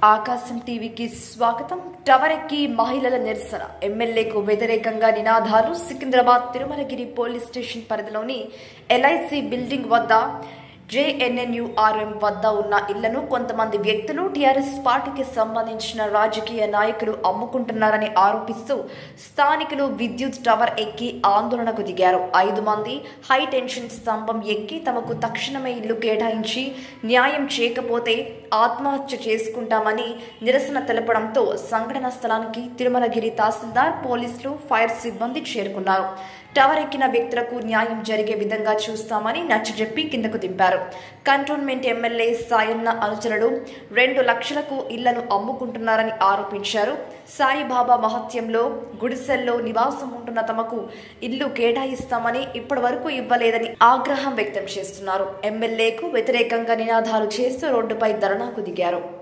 ఆకాశం టీవీకి స్వాగతం టవర్ ఎక్కి మహిళల నిరసన ఎమ్మెల్యేకు వ్యతిరేకంగా నినాదాలు సికింద్రాబాద్ తిరుమలగిరి పోలీస్ స్టేషన్ పరిధిలోని ఎల్ఐసి బిల్డింగ్ వద్ద జేఎన్ఎన్యుఆర్ఎం వద్ద ఉన్న ఇళ్లను కొంతమంది వ్యక్తులు టీఆర్ఎస్ పార్టీకి సంబంధించిన రాజకీయ నాయకులు అమ్ముకుంటున్నారని ఆరోపిస్తూ స్థానికులు విద్యుత్ టవర్ ఎక్కి ఆందోళనకు దిగారు ఐదు మంది హై టెన్షన్ స్తంభం ఎక్కి తమకు తక్షణమే ఇల్లు కేటాయించి న్యాయం చేయకపోతే ఆత్మహత్య చేసుకుంటామని నిరసన తెలపడంతో సంఘటన స్థలానికి తిరుమలగిరి తహసీల్దార్ పోలీసులు ఫైర్ సిబ్బంది చేరుకున్నారు టవర్ ఎక్కిన వ్యక్తులకు న్యాయం జరిగే విధంగా చూస్తామని నచ్చజెప్పి కిందకు దింపారు కంటోన్మెంట్ ఎమ్మెల్యే సాయన్న అనుచరుడు రెండు లక్షలకు ఇళ్లను అమ్ముకుంటున్నారని ఆరోపించారు సాయిబాబా మహత్యంలో గుడిసెల్లో నివాసం ఉంటున్న తమకు ఇల్లు కేటాయిస్తామని ఇప్పటి వరకు ఇవ్వలేదని ఆగ్రహం వ్యక్తం చేస్తున్నారు ఎమ్మెల్యేకు వ్యతిరేకంగా నినాదాలు చేస్తూ రోడ్డుపై ధర్నాకు దిగారు